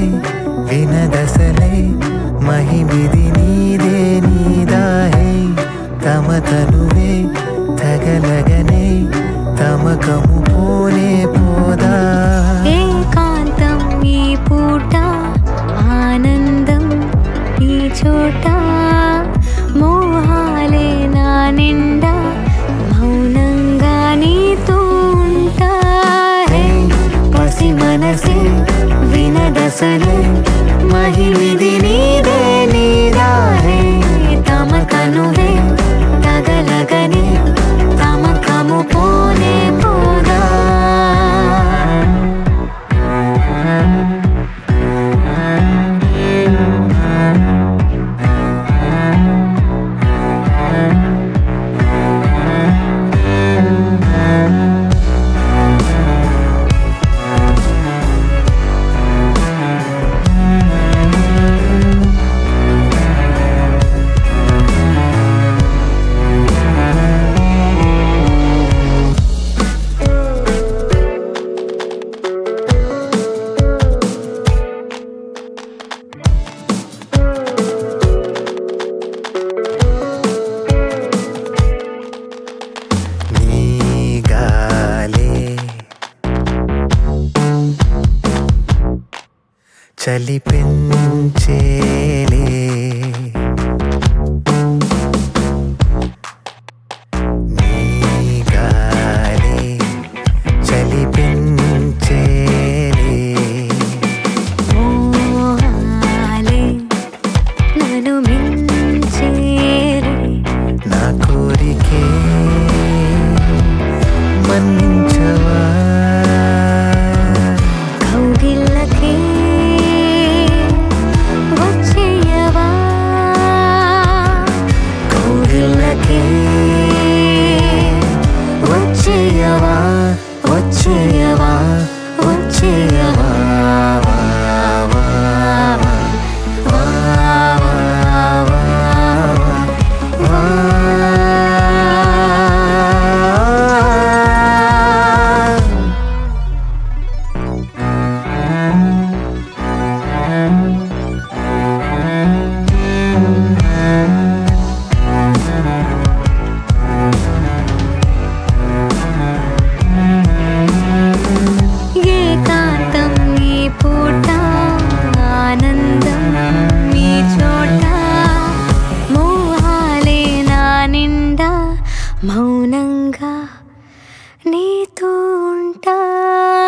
వినదసలే మహిమిది నీదే నీదాహే తమ తనువే తగలగనే తమకము పోనే పోదా ఏకాంతం ఈ పూట ఆనందం ఈ చోట మోహాలే నా నిండా మౌనంగా నీతో ఉంటా హే పసి మనసే వినదసలే మహిమిది నీదే నీదాహే తమ కనువే తగలగని తమకము పోనే పోదా నీ గాలే చలి పెంచేలే నీ గాలే చలి పెంచేలే మోహాలే నన్ను మించేరే నా కోరికే మన్నించవా కౌగిళ్ళకే వచ్చేయవా కౌగిళ్ళకే వచ్చేయవా వచ్చేయవా వచ్చేయవా వా, వా, వా, వా, వా, వా, వా. ఏకాంతం ఈ పూట ఆనందం మీ చోట మోహాలే నా నిండా మౌనంగా నీతో ఉంటా